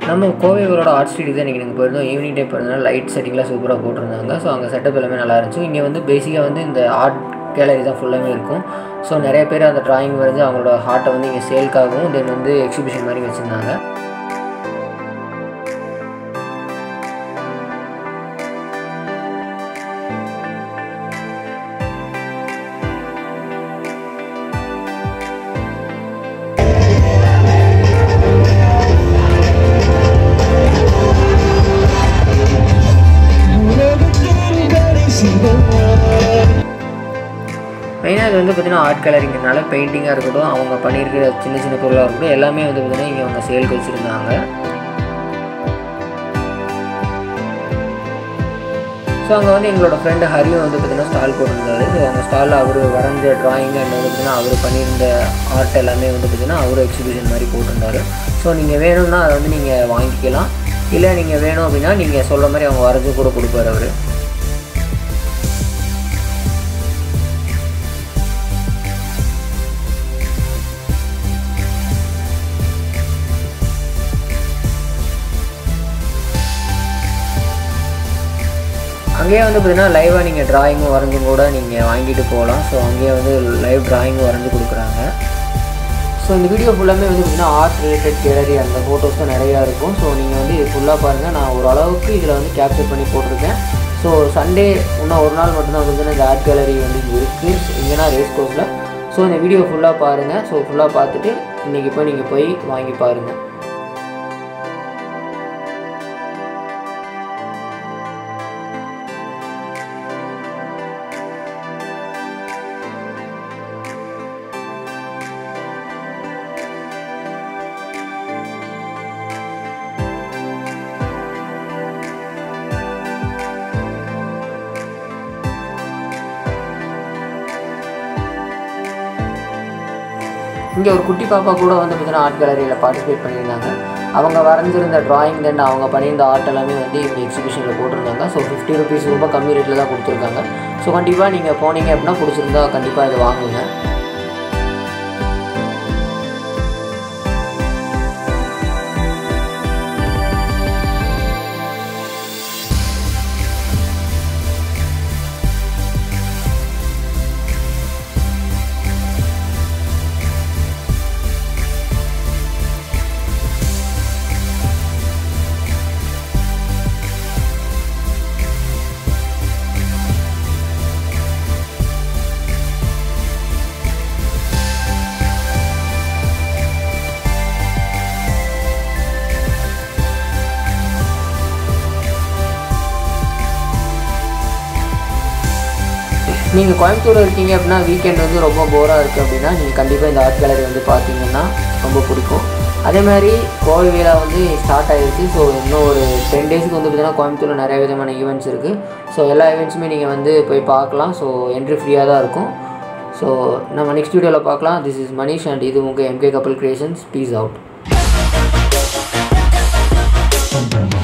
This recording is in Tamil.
நம்ம கோவைகளோட ஆர்ட் ஸ்ட்ரீட் தான் இன்றைக்கி நாங்கள் போயிருந்தோம் ஈவினிங் டைம் போயிருந்தனால லைட் செட்டிங்லாம் சூப்பராக போட்டிருந்தாங்க ஸோ அங்கே செட்டப் எல்லாமே நல்லா இருந்துச்சு இங்கே வந்து பேசிக்காக வந்து இந்த ஆர்ட் கேலரி தான் ஃபுல்லாமே இருக்கும் ஸோ நிறைய பேர் அந்த டிராயிங் வரைஞ்சி அவங்களோட ஹார்ட்டை வந்து இங்கே சேல்க்காகவும் தென் வந்து எக்ஸிபிஷன் மாதிரி வச்சுருந்தாங்க மெயினாக இது வந்து பார்த்திங்கன்னா ஆர்ட் கலரிங்கிறனால பெயிண்டிங்காக இருக்கட்டும் அவங்க பண்ணியிருக்கிற சின்ன சின்ன பொருளாக இருக்கட்டும் எல்லாமே வந்து பார்த்திங்கன்னா இங்கே அவங்க சேலுக்கு வச்சுருந்தாங்க ஸோ அங்கே வந்து எங்களோட ஃப்ரெண்டு ஹரியும் வந்து பார்த்திங்கன்னா ஸ்டால் போட்டிருந்தாரு ஸோ அந்த ஸ்டாலில் அவர் வரைஞ்ச ட்ராயிங் அண்ட் வந்து பார்த்திங்கன்னா அவர் பண்ணியிருந்த ஆர்ட் எல்லாமே வந்து பார்த்திங்கன்னா அவரும் எக்ஸிபிஷன் மாதிரி போட்டிருந்தாரு ஸோ நீங்கள் வேணும்னா அதை வந்து நீங்கள் வாங்கிக்கலாம் இல்லை நீங்கள் வேணும் அப்படின்னா நீங்கள் சொல்கிற மாதிரி அவங்க வரைஞ்சி கூட கொடுப்பாரு அவர் அங்கேயே வந்து பார்த்தீங்கன்னா லைவாக நீங்கள் ட்ராயிங்கும் வரைஞ்சும் கூட நீங்கள் வாங்கிட்டு போகலாம் ஸோ அங்கேயே வந்து லைவ் ட்ராயிங்கும் வரைஞ்சி கொடுக்குறாங்க ஸோ இந்த வீடியோ ஃபுல்லாமே வந்து பார்த்திங்கன்னா ஆர்ட் ரிலேட்டட் கேலரி அந்த ஃபோட்டோஸ் தான் நிறையா இருக்கும் ஸோ நீங்கள் வந்து இது ஃபுல்லாக பாருங்கள் நான் ஓரளவுக்கு இதில் வந்து கேப்சர் பண்ணி போட்டிருக்கேன் ஸோ சண்டே இன்னும் ஒரு நாள் மட்டும்தான் வந்து இந்த ஆர்ட் கேலரி வந்து இங்கே இருக்குது இங்கேனா ரேஸ் கோர்ஸில் ஸோ இந்த வீடியோ ஃபுல்லாக பாருங்கள் ஸோ ஃபுல்லாக பார்த்துட்டு இன்றைக்கி போய் நீங்கள் போய் வாங்கி பாருங்கள் இங்கே ஒரு குட்டி பாப்பா கூட வந்து பார்த்தீங்கன்னா ஆர்ட் கேலரியில் பார்ட்டிசிபேட் பண்ணியிருந்தாங்க அவங்க வரைஞ்சிருந்த ட்ராயிங் தென் அவங்க பண்ணியிருந்த ஆர்ட் எல்லாமே வந்து இங்கே எக்ஸிபிஷனில் போட்டிருந்தாங்க ஸோ ஃபிஃப்டி ருபீஸ் ரொம்ப கம்மி ரேட்டில் தான் கொடுத்துருக்காங்க ஸோ கண்டிப்பாக நீங்கள் போனீங்க அப்படின்னா பிடிச்சிருந்தா கண்டிப்பாக இதை வாங்குங்க நீங்கள் கோயம்புத்தூர் இருக்கீங்க அப்படின்னா வீக்கெண்ட் வந்து ரொம்ப போராக இருக்குது அப்படின்னா நீங்கள் கண்டிப்பாக இந்த ஆர்ட் கேலரி வந்து பார்த்தீங்கன்னா ரொம்ப பிடிக்கும் அதே மாதிரி கோவை வேலா வந்து ஸ்டார்ட் ஆகிடுச்சு ஸோ இன்னும் ஒரு டென் டேஸ்க்கு வந்து பார்த்தீங்கன்னா கோயம்புத்தூரில் நிறைய விதமான ஈவெண்ட்ஸ் இருக்குது ஸோ எல்லா ஈவெண்ட்ஸுமே நீங்கள் வந்து போய் பார்க்கலாம் ஸோ என்ட்ரி ஃப்ரீயாக தான் இருக்கும் ஸோ நம்ம நெக்ஸ்ட் வீடியோவில் பார்க்கலாம் திஸ் இஸ் மனிஷ் அண்ட் இது உங்கள் எம்கே கப்பல் கிரியேஷன்ஸ் பீஸ் அவுட்